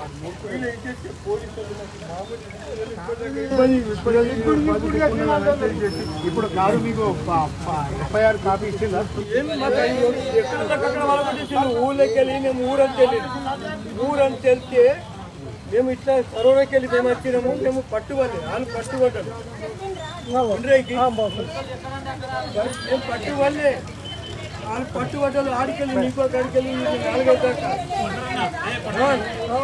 ఇప్పుడు కారు మీకు FIR copy ఇచ్చిందా ఊళ్ళోకి వెళ్ళి మేము ఊరంతా వెళ్ళి ఊరంతా వెళ్తే మేము ఇట్లా కరోనాకి వెళ్ళి మేము వచ్చినాము మేము పట్టుబడి వాళ్ళు పట్టుబడ్డారు ఇంద్రయ్యకి మేము పట్టుబడలే వాళ్ళు పట్టుబడ్డారు ఆడికెళ్ళి నీకో కాడికెళ్ళి నీకు నాలుగైదు దాకా ఆ, ఆ.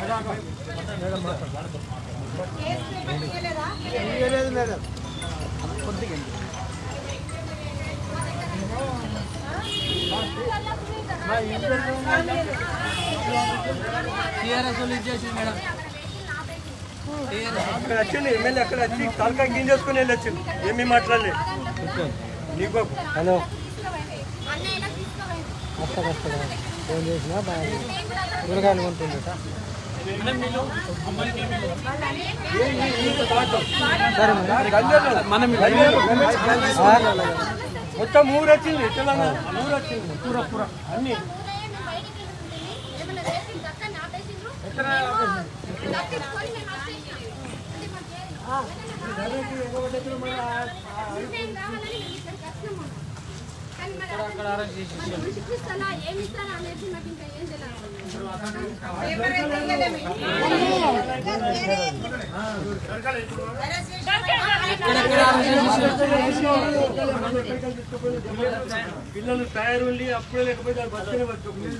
అక్కడ వచ్చింది ఎమ్మెల్యే అక్కడ వచ్చి తలకాయ గింజేసుకుని వెళ్ళి వచ్చింది ఏమీ మాట్లాడలే నీకు హలో ఫోన్ చేసినా కూరగాయలు కొంటుంది మొత్తం ఊరు వచ్చింది తెలంగాణ ఊరు వచ్చింది పూర పూర అన్ని ఏమి ఇస్తారా అనేది నాకు ఇంకా ఏం తెలియదు పిల్లలు తయారుండి అప్పుడే లేకపోతే వాళ్ళు బస్సునే వచ్చి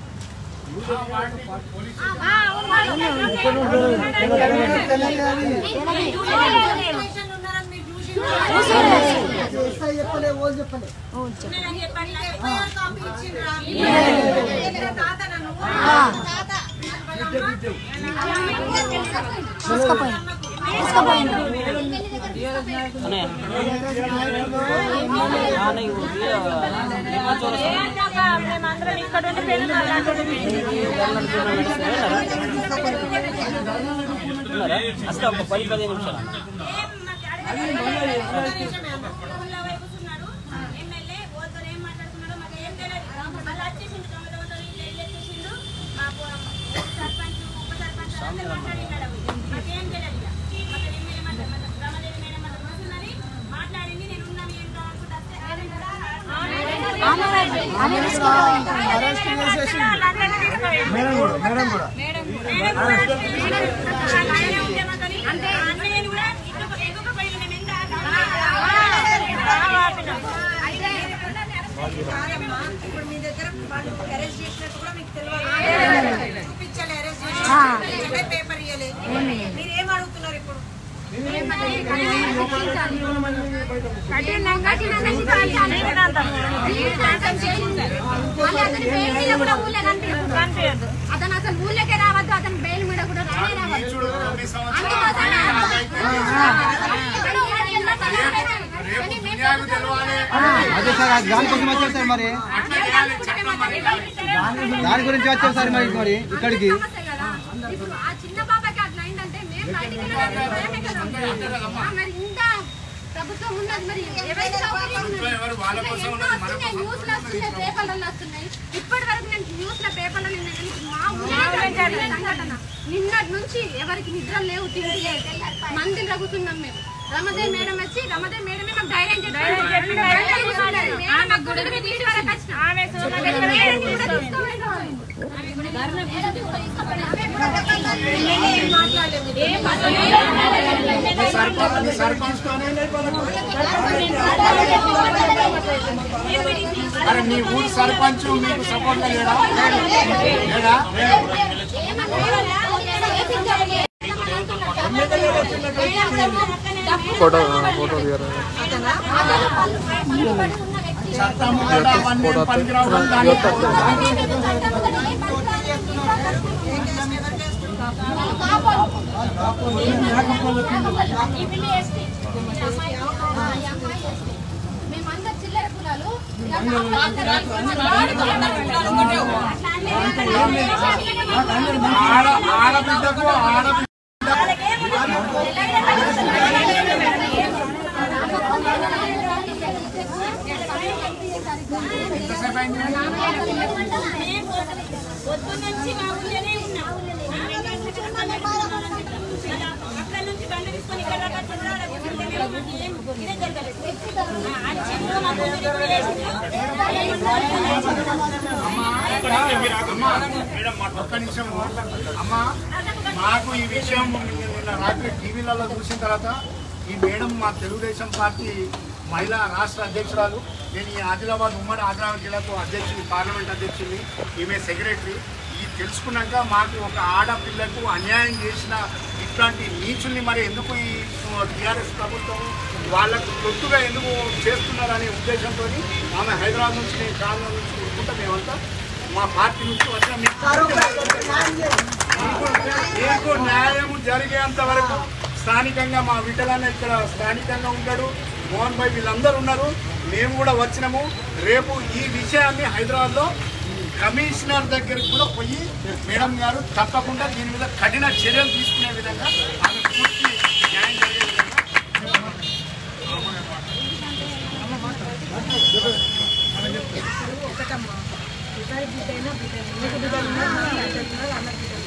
మేమందరం ఇక్కడ ఉండి పెళ్ళి అసలు ఒక పది పదిహేను నిమిషాలు ఎమ్మెల్యే ఓతో ఏం మాట్లాడుతున్నాడో మాకు ఏం తెలియదు మళ్ళీ వచ్చేసిండు దొంగ దొంగ ఇల్లు ఇల్లు వచ్చేసిండు మా సర్పంచ్ ఉప సర్పంచ్ అందరూ మాట్లాడినాడు మాకేం తెలియదు ఇక మాకు ఎమ్మెల్యే మాట్లాడు రమాదేవి మేడం మాతో కూర్చున్నది మాట్లాడింది నేను ఉన్నాను ఏంటో అనుకుంటా వస్తే ఆమె కూడా అంటే అన్నయ్యని కూడా ఇంకొక ఇంకొక పైన మేము ఎంత కాదమ్మా ఇప్పుడు మీ దగ్గర వాళ్ళు అరెస్ట్ చేసినట్టు కూడా మీకు తెలియదు చూపించాలి అరెస్ట్ చేసి పేపర్ ఇవ్వలే మీరు ఏం అడుగుతున్నారు ఇప్పుడు అతను అసలు ఊళ్ళకే రావద్దు అతను బెయిల్ మీద కూడా రానే రావద్దు అందుకోసమే అదే సార్ అది దానికోసం వచ్చారు సార్ మరి దాని గురించి వచ్చారు సార్ మరి మరి ఇక్కడికి సమస్య కదా. ఇప్పుడు ఆ చిన్న పాపకి అట్లా అయిందంటే మేము బయటికి వెళ్ళలేదు, మేమే కదా ఉంటాం. ఆ, మరి ఇంత ప్రభుత్వం ఉన్నది మరి ఎవరికి సౌకర్యం ఉన్నది? ఇంకా ఎన్నో వస్తున్నాయి, న్యూస్లో వస్తున్నాయి, పేపర్లలో వస్తున్నాయి. ఇప్పటి వరకు నేను న్యూస్ లో పేపర్లో నిన్న మా ఊళ్ళో జరిగిన సంఘటన నిన్నటి నుంచి ఎవరికి నిద్ర లేవు తిండి లేదు మందులు రగుతున్నాం మేము రమదే మేడం వచ్చి రమదే మేడమే మాకు ధైర్యం చెప్పి ధైర్యం కూర్చున్నది. మేడం మాకు గుడి మీద ఇంటి వరకు వచ్చినాం. మేడం కూడా తీసుకోలేదు. అరే మీ ఊరు సర్పంచ్ మీకు సపోర్ట్ లేడా లేడా ఫోటో చట్టము కూడా అవన్నీ పనికిరావు దాన్ని మేమందరం చిల్లర కులాలు ఆడ ఆడబిడ్డకు ఆడ పొద్దున్నుంచి మా ఊళ్ళోనే ఉన్నాం ఒక్క నిమిషం అమ్మా మాకు ఈ విషయం నిన్న రాత్రి టీవీలలో చూసిన తర్వాత ఈ మేడం మా తెలుగుదేశం పార్టీ మహిళా రాష్ట్ర అధ్యక్షురాలు నేను ఈ ఆదిలాబాద్ ఉమ్మడి ఆదిలాబాద్ జిల్లాకు అధ్యక్షుని పార్లమెంట్ అధ్యక్షుని ఈమె సెక్రటరీ ఇది తెలుసుకున్నాక మాకు ఒక ఆడపిల్లకు అన్యాయం చేసిన ఇట్లాంటి నీచుల్ని మరి ఎందుకు ఈ టీఆర్ఎస్ ప్రభుత్వం వాళ్ళకు తొత్తుగా ఎందుకు చేస్తున్నారనే ఉద్దేశంతో ఆమె హైదరాబాద్ నుంచి నేను కారణం నుంచి కొనుక్కుంటా మేమంతా మా పార్టీ నుంచి వచ్చిన మీకు మీకు న్యాయం జరిగేంత వరకు స్థానికంగా మా విఠలన్న ఇక్కడ స్థానికంగా ఉంటాడు మోహన్ భాయ్ వీళ్ళందరూ ఉన్నారు మేము కూడా వచ్చినాము రేపు ఈ విషయాన్ని హైదరాబాద్లో కమిషనర్ దగ్గరికి కూడా పోయి మేడం గారు తప్పకుండా దీని మీద కఠిన చర్యలు తీసుకునే విధంగా ఆమె పూర్తి న్యాయం జరిగే విధంగా ఒకటమ్మా ఇద్దరి బిడ్డైనా బిడ్డని నీకు బిడ్డలున్నా నాకు బిడ్డలున్నా అన్న బిడ్డలున్నా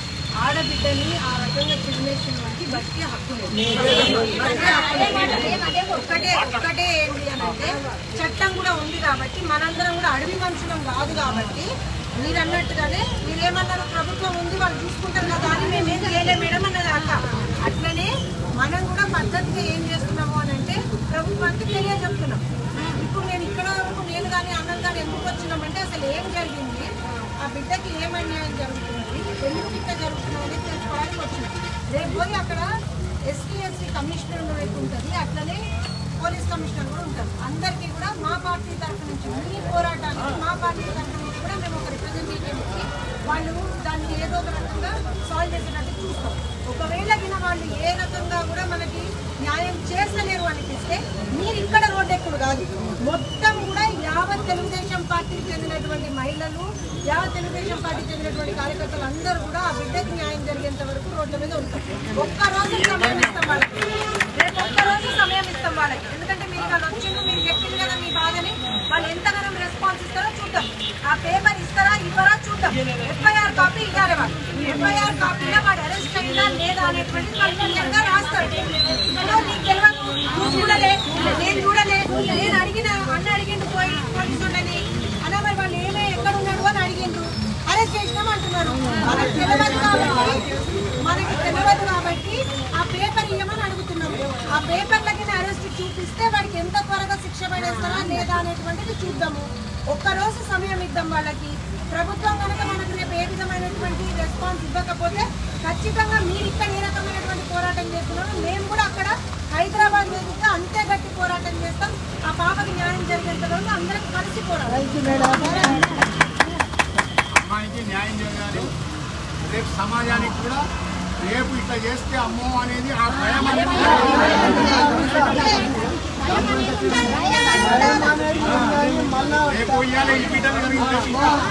ఆడబిడ్డని ఆ రకంగా చిరుమేసిన వారికి బతికే హక్కు లేదు బతికే హక్కు లేదు. ఒక్కటే ఒక్కటే ఏంటి అని అంటే చట్టం కూడా ఉంది కాబట్టి మనందరం కూడా అడవి మనుషులం కాదు కాబట్టి మీరు అన్నట్టుగానే మీరేమన్నారు ప్రభుత్వం ఉంది వాళ్ళు చూసుకుంటారు కదా అని మేము ఏం చేయలేము మేడం అన్నది అక్క అట్లనే మనం కూడా పద్ధతిగా ఏం చేస్తున్నాము అని అంటే ప్రభుత్వానికి తెలియజెప్తున్నాం ఇప్పుడు నేను ఇక్కడ వరకు నేను కానీ అన్నం కానీ ఎందుకు వచ్చినామంటే అసలు ఏం జరిగింది ఆ బిడ్డకి ఏం అన్యాయం జరుగుతున్నది ఎందుకు ఇట్లా జరుగుతున్నది తెలుసుకోవడానికి వచ్చినాం రేపు పోయి అక్కడ ఎస్టీ ఎస్సీ కమిషనర్ వైపు ఉంటుంది అట్లనే పోలీస్ కమిషనర్ కూడా ఉంటారు అందరికీ కూడా మా పార్టీ తరఫు నుంచి మీ పోరాటానికి మా పార్టీ తరఫు నుంచి కూడా మేము ఒక రిప్రజెంటేటివ్ ఇచ్చి వాళ్ళు దాన్ని ఏదో ఒక రకంగా సాల్వ్ చేసేటట్టు చూస్తాం ఒకవేళ గిన వాళ్ళు ఏ రకంగా కూడా మనకి న్యాయం చేస్తలేరు అనిపిస్తే మీరు ఇక్కడ రోడ్డెక్కుడు కాదు మొత్తం కూడా యావత్ తెలుగుదేశం పార్టీకి చెందినటువంటి మహిళలు యావత్ తెలుగుదేశం పార్టీకి చెందినటువంటి కార్యకర్తలు అందరూ కూడా ఆ బిడ్డకి న్యాయం జరిగేంత వరకు రోడ్ల మీద ఉంటాం ఒక్క రోజు సమయం ఇస్తాం వాళ్ళకి రేపు ఒక్క రోజు సమయం ఇస్తాం వాళ్ళకి ఎందుకంటే మీరు వాళ్ళు వచ్చిండ్రు మీరు చెప్పింది కదా మీ బాధని వాళ్ళు ఎంతగానో రెస్పాన్స్ ఇస్తారో చూద్దాం ఆ పేపర్ ఇస్తారా ఇవ్వరా చూద్దాం ఎఫ్ఐఆర్ కాపీ ఇవ్వాలి వాళ్ళు ఎఫ్ఐఆర్ కాపీలో వాడు అరెస్ట్ అయిందా లేదా అనేటువంటిది వాళ్ళు క్లియర్గా రాస్తారు ఇప్పుడు నీకు తెలియదు నువ్వు చూడలే నేను చూడలే నేను అడిగిన అన్న అడిగిండు పోయి పోలీసు వాళ్ళని అన్న మరి వాళ్ళు ఏమే ఎక్కడ ఉన్నాడు అని అడిగిండు అరెస్ట్ చేసినాం అంటున్నారు మనకు తెలియదు కాబట్టి మనకి తెలియదు కాబట్టి ఆ పేపర్ ఇవ్వమని అడుగుతున్నాం ఆ పేపర్లకి అరెస్ట్ చూపిస్తే వాడికి ఎంత త్వరగా శిక్ష పడేస్తారా లేదా అనేటువంటిది చూద్దాము ఒక్కరోజు సమయం ఇద్దాం వాళ్ళకి ప్రభుత్వం కనుక మనకు రేపు ఏ విధమైనటువంటి రెస్పాన్స్ ఇవ్వకపోతే ఖచ్చితంగా మీరు ఇక్కడ ఏ రకమైనటువంటి పోరాటం చేస్తున్నారో మేము కూడా అక్కడ హైదరాబాద్ వేదికగా అంతే గట్టి పోరాటం చేస్తాం ఆ పాపకి న్యాయం జరిగేంత వరకు అందరికి కలిసి పోరాటం అమ్మాయికి న్యాయం జరగాలి రేపు సమాజానికి కూడా రేపు ఇట్లా చేస్తే అమ్మో అనేది ఆ భయం అనేది రేపు ఇయ్యాలి ఈ బిడ్డలు కలిగించేసి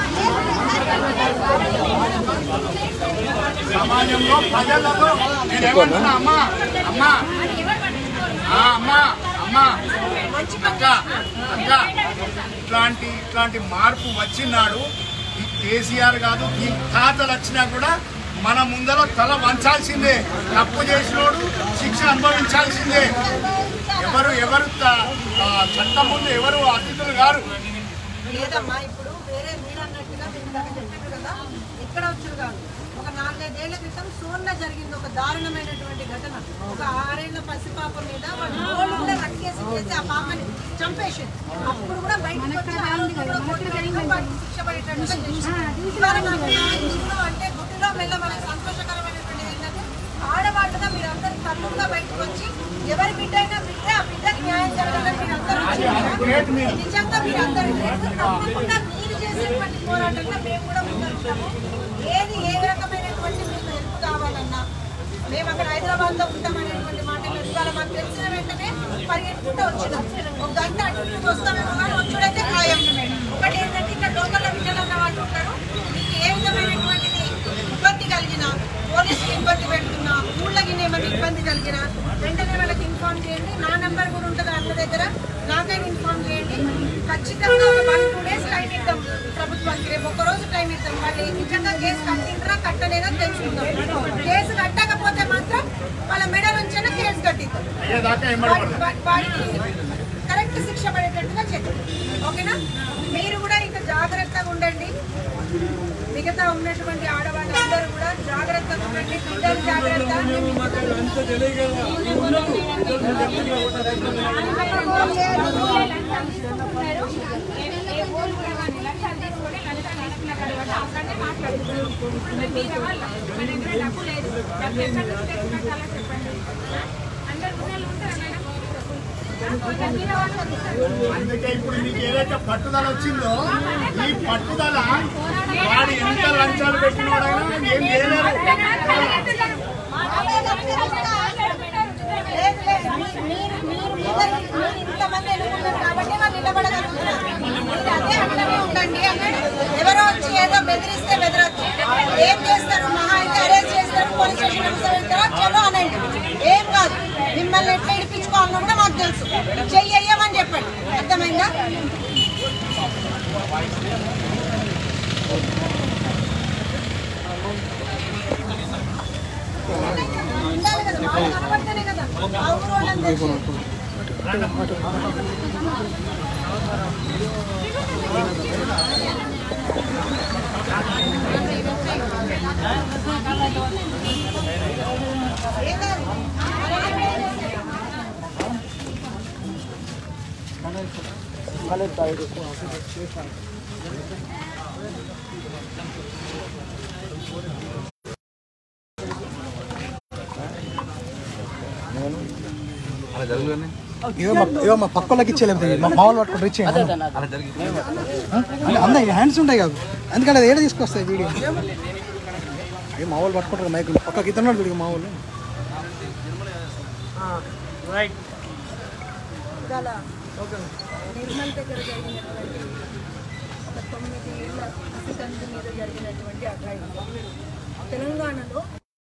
సమాజంలో ప్రజలలో నేను ఏమంటున్నా అమ్మా అమ్మా ఆ, అమ్మా అమ్మా అక్క అక్క ఇట్లాంటి ఇట్లాంటి మార్పు వచ్చినాడు ఈ కేసీఆర్ కాదు ఈ తాతలు వచ్చినా కూడా మన ముందర తల వంచాల్సిందే తప్పు చేసినోడు శిక్ష అనుభవించాల్సిందే ఎవరు ఎవరు త- ఆ, చట్టం ముందు ఎవరు అతిథులు గారు లేదమ్మా ఇప్పుడు వేరే మీరు అన్నట్టుగా మీరు ఇందాక చెప్పారు కదా ఎక్కడ వచ్చారు కాదు ఒక నాలుగైదేళ్ల క్రితం సోర్లో జరిగింది ఒక దారుణమైనటువంటి ఘటన ఒక ఆరేళ్ల పసిపాప మీద వాళ్ళు గోళ్ళు కూడా రక్కేసి చేసి ఆ పాపని చంపేసింది అప్పుడు కూడా బయటకు వచ్చి ఆ రోజు కూడా కోర్టు వేయగా వాడికి శిక్ష పడేటట్టుగా చేసింది. ఇవాళ నాకు ఇందులో అంటే గుడ్డిలో మెల్ల మనకు సంతోషకరమైనటువంటిది ఏంటంటే ఆడవాళ్ళుగా మీరందరూ కళ్ళుగా బయటకు వచ్చి ఎవరి బిడ్డ అయినా బిడ్డ ఆ బిడ్డకి న్యాయం జరగాలని మీరందరూ వచ్చి నిజంగా మీరు అందరూ తప్పకుండా మీరు చేసేటువంటి పోరాటంలో మేము కూడా ముందుంటాము ఏది ఏ రకమైనటువంటి మీకు హెల్ప్ కావాలన్నా మేము అక్కడ హైదరాబాద్ లో ఉంటామనేటువంటి మాట మీరు ఇవాళ మాకు తెలిసిన వెంటనే పరిగెత్తుకుంటూ వచ్చినాం ఒక గంట అటు ఇటు వస్తామేమో కానీ వచ్చుడైతే ఖాయం ఒకటి ఏంటంటే ఇక్కడ లోకల్లో విజయాలన్న వాళ్ళు ఉంటారు మీకు ఏ విధమైనటువంటిది ఇబ్బంది కలిగినా పోలీసులు ఇబ్బంది పెడుతున్నా ఊళ్ళకి ఏమైనా ఇబ్బంది కలిగినా వెంటనే వాళ్ళకి ఇన్ఫార్మ్ చేయండి నా నెంబర్ కూడా ఉంటుంది అన్న దగ్గర నాకైనా ఇన్ఫార్మ్ చేయండి ఖచ్చితంగా ఒక వన్ టూ డేస్ టైం ఇద్దాం ప్రభుత్వానికి రేపు ఒక రోజు టైం ఇద్దాం వాళ్ళు నిజంగా కేసు కట్టింటారా కట్టలేదా తెలుసుకుందాం కేసు కట్టకపోతే మాత్రం వాళ్ళ మెడ నుంచైనా కేసు కట్టిద్దాం అయ్యేదాకా ఎంబడి వాడి- వాడి- వాడికి కరెక్ట్ కరెక్ట్ శిక్ష పడేటట్టుగా చేద్దాం ఓకేనా మీరు కూడా ఇంకా జాగ్రత్తగా ఉండండి మిగతా ఉన్నటువంటి ఆడవాళ్ళందరూ కూడా జాగ్రత్తగా ఉండండి పిల్లలు జాగ్రత్త అంత తెలియదు కదా అందుకే ఇప్పుడు మీకు ఏదైతే పట్టుదల వచ్చిందో ఈ పట్టుదల వాడు ఎంత లంచాలు పెట్టినవాడైనా ఏం చేయలేరు లేదు, లేదు. మీరు మీరు మీరు మీరు ఇంతమంది ఎన్నుకున్నారు కాబట్టి వాళ్ళు నిలబడగలుగుతున్నారు మీరు అదే అట్లనే ఉండండి అన్నాడు ఎవరో వచ్చి ఏదో బెదిరిస్తే బెదరచ్చు ఏం చేస్తారు మహా అయితే అరెస్ట్ చేస్తారు పోలీస్ స్టేషన్ వెళ్తారా చలో అనండి ఏం కాదు మిమ్మల్ని ఎట్లా ఇడిపించుకోవాలన్నా కూడా మాకు తెలుసు చెయ్యమని చెప్పండి అర్థమైందా ఉండాలి కదా మాకు కనబడితేనే కదా ఆ ఊరు వాళ్ళని తెలిసేది. ఏం కాదు. ఇవో మా ఇవో మా పక్క వాళ్ళకి ఇచ్చేయలేదు మా మా వాళ్ళు పట్టుకుంటూ ఇచ్చేయండి అంటే అందా హ్యాండ్స్ ఉంటాయి కాదు ఎందుకంటే అది ఏడ తీసుకొస్తాయి వీడియో అయ్యో మా వాళ్ళు పట్టుకుంటారు మైకులు పక్కకి ఇతను వీడియో మా వాళ్ళు ఇవాళ నిర్మల్ దగ్గర జరిగినటువంటి ఒక తొమ్మిది ఏళ్ళ పసికందు మీద జరిగినటువంటి అఘాయిత్యం తెలంగాణలో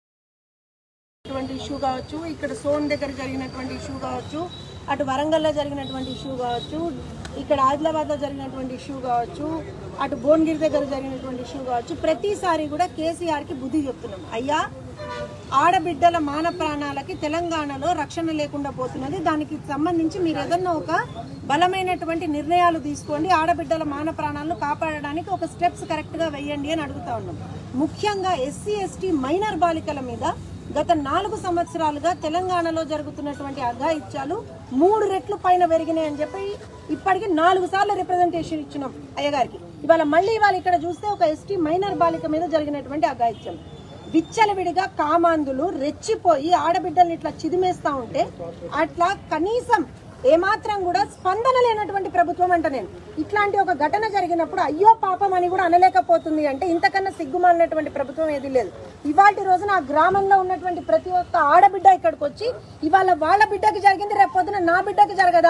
ఇష్యూ కావచ్చు ఇక్కడ సోన్ దగ్గర జరిగినటువంటి ఇష్యూ కావచ్చు అటు వరంగల్లో జరిగినటువంటి ఇష్యూ కావచ్చు ఇక్కడ ఆదిలాబాద్లో జరిగినటువంటి ఇష్యూ కావచ్చు అటు భువనగిరి దగ్గర జరిగినటువంటి ఇష్యూ కావచ్చు ప్రతిసారి కూడా కేసీఆర్కి బుద్ధి చెప్తున్నాం అయ్యా ఆడబిడ్డల మాన ప్రాణాలకి తెలంగాణలో రక్షణ లేకుండా పోతున్నది దానికి సంబంధించి మీరు ఏదన్నా ఒక బలమైనటువంటి నిర్ణయాలు తీసుకోండి ఆడబిడ్డల మాన ప్రాణాలను కాపాడడానికి ఒక స్టెప్స్ కరెక్ట్గా వేయండి అని అడుగుతా ఉన్నాం ముఖ్యంగా ఎస్సీ ఎస్టీ మైనర్ బాలికల మీద గత నాలుగు సంవత్సరాలుగా తెలంగాణలో జరుగుతున్నటువంటి అఘాయిత్యాలు మూడు రెట్లు పైన పెరిగినాయి అని చెప్పి ఇప్పటికి నాలుగు సార్లు రిప్రజెంటేషన్ ఇచ్చినాం అయ్యగారికి ఇవాళ మళ్ళీ ఇవాళ ఇక్కడ చూస్తే ఒక ఎస్టీ మైనర్ బాలిక మీద జరిగినటువంటి అఘాయిత్యం విచ్చలవిడిగా కామాంధులు రెచ్చిపోయి ఆడబిడ్డల్ని ఇట్లా చిదిమేస్తా ఉంటే అట్లా కనీసం ఏమాత్రం కూడా స్పందన లేనటువంటి ప్రభుత్వం అంట నేను ఇట్లాంటి ఒక ఘటన జరిగినప్పుడు అయ్యో పాపం అని కూడా అనలేకపోతుంది అంటే ఇంతకన్నా సిగ్గుమాలినటువంటి ప్రభుత్వం ఏది లేదు ఇవాళ రోజున ఆ గ్రామంలో ఉన్నటువంటి ప్రతి ఒక్క ఆడబిడ్డ ఇక్కడికి వచ్చి ఇవాళ వాళ్ళ బిడ్డకి జరిగింది రేపు పొద్దున నా బిడ్డకి జరగదా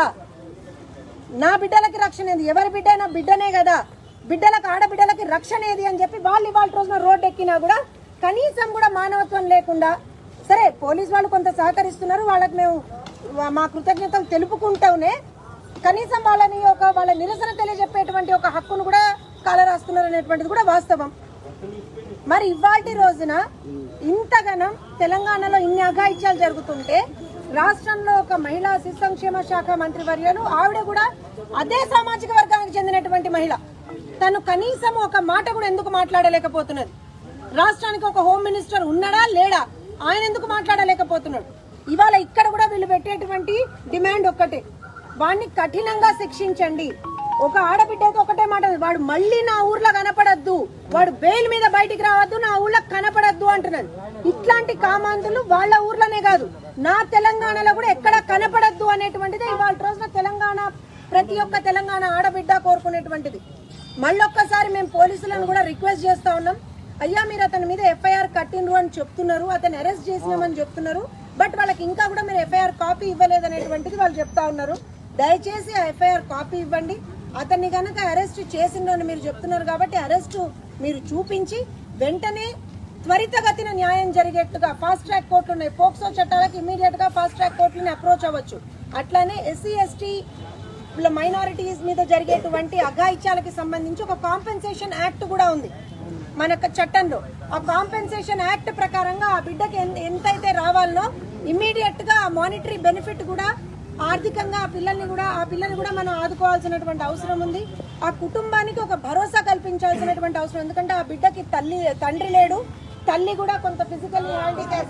నా బిడ్డలకి రక్షణ ఏది ఎవరి బిడ్డ అయినా బిడ్డనే కదా బిడ్డలకు ఆడబిడ్డలకి రక్షణ ఏది అని చెప్పి వాళ్ళు ఇవాళ రోజున రోడ్డు ఎక్కినా కూడా కనీసం కూడా మానవత్వం లేకుండా సరే పోలీస్ వాళ్ళు కొంత సహకరిస్తున్నారు వాళ్ళకి మేము వా- మా కృతజ్ఞతలు తెలుపుకుంటూనే కనీసం వాళ్ళని ఒక వాళ్ళ నిరసన తెలియజెప్పేటువంటి ఒక హక్కును కూడా కాలరాస్తున్నారు అనేటువంటిది కూడా వాస్తవం మరి ఇవాటి రోజున ఇంతగానం తెలంగాణలో ఇన్ని అఘాయిత్యాలు జరుగుతుంటే రాష్ట్రంలో ఒక మహిళా శిశు సంక్షేమ శాఖ మంత్రి వర్యులు ఆవిడ కూడా అదే సామాజిక వర్గానికి చెందినటువంటి మహిళ తను కనీసం ఒక మాట కూడా ఎందుకు మాట్లాడలేకపోతున్నది రాష్ట్రానికి ఒక హోమ్ మినిస్టర్ ఉన్నాడా లేడా ఆయన ఎందుకు మాట్లాడలేకపోతున్నాడు ఇవాళ ఇక్కడ కూడా వీళ్ళు పెట్టేటువంటి డిమాండ్ ఒక్కటే వాడిని కఠినంగా శిక్షించండి ఒక ఆడబిడ్డ అయితే ఒకటే మాట ఉంది, వాడు మళ్ళీ నా ఊర్లో కనపడద్దు వాడు బెయిల్ మీద బయటికి రావద్దు నా ఊర్లో కనపడద్దు అంటున్నది ఇట్లాంటి కామాంతులు వాళ్ళ ఊర్లోనే కాదు నా తెలంగాణలో కూడా ఎక్కడ కనపడద్దు అనేటువంటిది ఇవాళ రోజున తెలంగాణ ప్రతి ఒక్క తెలంగాణ ఆడబిడ్డ కోరుకునేటువంటిది మళ్ళొక్కసారి మేము పోలీసులను కూడా రిక్వెస్ట్ చేస్తా ఉన్నాం అయ్యా మీరు అతని మీద ఎఫ్ఐఆర్ కట్టిండ్రు అని చెప్తున్నారు అతను అరెస్ట్ చేసినామని చెప్తున్నారు బట్ వాళ్ళకి ఇంకా కూడా మీరు ఎఫ్ఐఆర్ కాపీ ఇవ్వలేదు అనేటువంటిది వాళ్ళు చెప్తా ఉన్నారు దయచేసి ఆ ఎఫ్ఐఆర్ కాపీ ఇవ్వండి అతన్ని కనుక అరెస్ట్ చేసిండ్రు అని మీరు చెప్తున్నారు కాబట్టి అరెస్ట్ మీరు చూపించి వెంటనే త్వరితగతిన న్యాయం జరిగేట్టుగా ఫాస్ట్ ట్రాక్ కోర్టులు ఉన్నాయి పోక్సో చట్టాలకు ఇమీడియట్ గా ఫాస్ట్ ట్రాక్ కోర్టుని అప్రోచ్ అవ్వచ్చు అట్లానే ఎస్సీ ఎస్టీ మైనారిటీస్ మీద జరిగేటువంటి అఘాయిత్యాలకి సంబంధించి ఒక కాంపెన్సేషన్ యాక్ట్ కూడా ఉంది మన యొక్క చట్టంలో ఆ కాంపెన్సేషన్ యాక్ట్ ప్రకారంగా ఆ బిడ్డకి ఎన్- ఎంతైతే రావాలనో ఇమ్మీడియట్ గా ఆ మానిటరీ బెనిఫిట్ కూడా ఆర్థికంగా ఆ పిల్లల్ని కూడా ఆ పిల్లని కూడా మనం ఆదుకోవాల్సినటువంటి అవసరం ఉంది ఆ కుటుంబానికి ఒక భరోసా కల్పించాల్సినటువంటి అవసరం ఎందుకంటే ఆ బిడ్డకి తల్లి తండ్రి లేడు తల్లి కూడా కొంత ఫిజికల్ హ్యాండిక్యాప్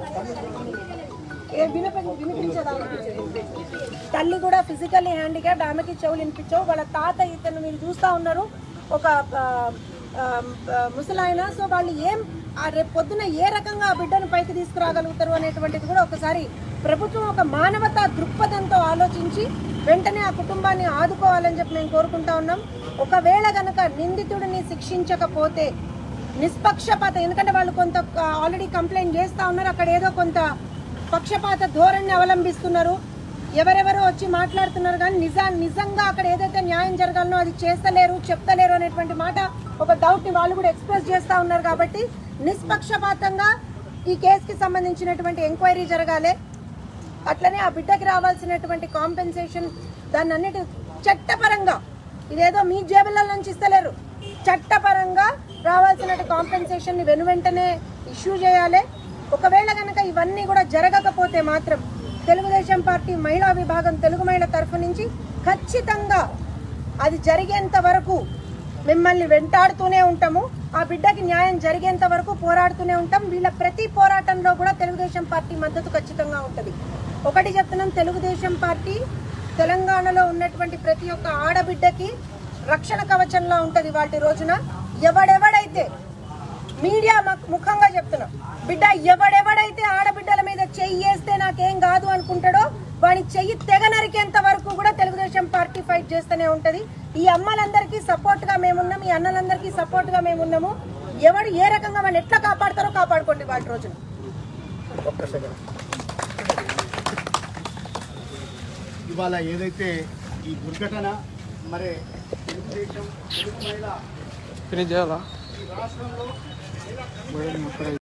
వినిపించదా తల్లి కూడా ఫిజికల్లీ హ్యాండిక్యాప్ ఆమెకి చెవులు వినిపించవు వాళ్ళ తాత ఇతను మీరు చూస్తా ఉన్నారు ఒక ఆ, ఆ, ఆ, ముసలాయన సో వాళ్ళు ఏం ఆ రేపు పొద్దున ఏ రకంగా ఆ బిడ్డను పైకి తీసుకురాగలుగుతారు అనేటువంటిది కూడా ఒకసారి ప్రభుత్వం ఒక మానవతా దృక్పథంతో ఆలోచించి వెంటనే ఆ కుటుంబాన్ని ఆదుకోవాలని చెప్పి మేము కోరుకుంటా ఉన్నాం ఒకవేళ గనక నిందితుడిని శిక్షించకపోతే నిష్పక్షపాత ఎందుకంటే వాళ్ళు కొంత ఆల్రెడీ కంప్లైంట్ చేస్తా ఉన్నారు అక్కడ ఏదో కొంత పక్షపాత ధోరణిని అవలంబిస్తున్నారు ఎవరెవరో వచ్చి మాట్లాడుతున్నారు కానీ నిజా నిజంగా అక్కడ ఏదైతే న్యాయం జరగాలనో అది చేస్తలేరు చెప్తలేరు అనేటువంటి మాట ఒక డౌట్ ని వాళ్ళు కూడా ఎక్స్ప్రెస్ చేస్తా ఉన్నారు కాబట్టి నిష్పక్షపాతంగా ఈ కేసుకి సంబంధించినటువంటి ఎంక్వైరీ జరగాలి అట్లనే ఆ బిడ్డకి రావాల్సినటువంటి కాంపెన్సేషన్ దాన్ని అన్నిటి చట్టపరంగా ఇదేదో మీ జేబుల నుంచి ఇస్తలేరు చట్టపరంగా రావాల్సిన కాంపెన్సేషన్ ని వెను వెంటనే ఇష్యూ చేయాలి ఒకవేళ కనుక ఇవన్నీ కూడా జరగకపోతే మాత్రం తెలుగుదేశం పార్టీ మహిళా విభాగం తెలుగు మహిళ తరఫు నుంచి ఖచ్చితంగా అది జరిగేంత వరకు మిమ్మల్ని వెంటాడుతూనే ఉంటాము ఆ బిడ్డకి న్యాయం జరిగేంత వరకు పోరాడుతూనే ఉంటాం వీళ్ళ ప్రతి పోరాటంలో కూడా తెలుగుదేశం పార్టీ మద్దతు ఖచ్చితంగా ఉంటుంది ఒకటి చెప్తున్నాం తెలుగుదేశం పార్టీ తెలంగాణలో ఉన్నటువంటి ప్రతి ఒక్క ఆడబిడ్డకి రక్షణ కవచంలో ఉంటది వాటి రోజున ఎవడెవడైతే మీడియా మ- ముఖంగా చెప్తున్నా బిడ్డ ఎవడెవడైతే ఆడబిడ్డల మీద చెయ్యి వేస్తే నాకేం కాదు అనుకుంటాడో వాడి చెయ్యి తెగ నరికేంత వరకు కూడా తెలుగుదేశం పార్టీ ఫైట్ చేస్తూనే ఉంటది ఈ అమ్మలందరికీ సపోర్ట్ గా మేమున్నాం ఈ అన్నలందరికీ సపోర్ట్ గా మేమున్నాము ఎవడు ఏ రకంగా వాళ్ళు ఎట్లా కాపాడతారో కాపాడుకోండి వాటి రోజున ఇవాళ ఏదైతే ఈ దుర్ఘటన మరి తెలుగుదేశం తెలుగు మహిళ ఫినిష్ చేయాలా ఈ రాష్ట్రంలో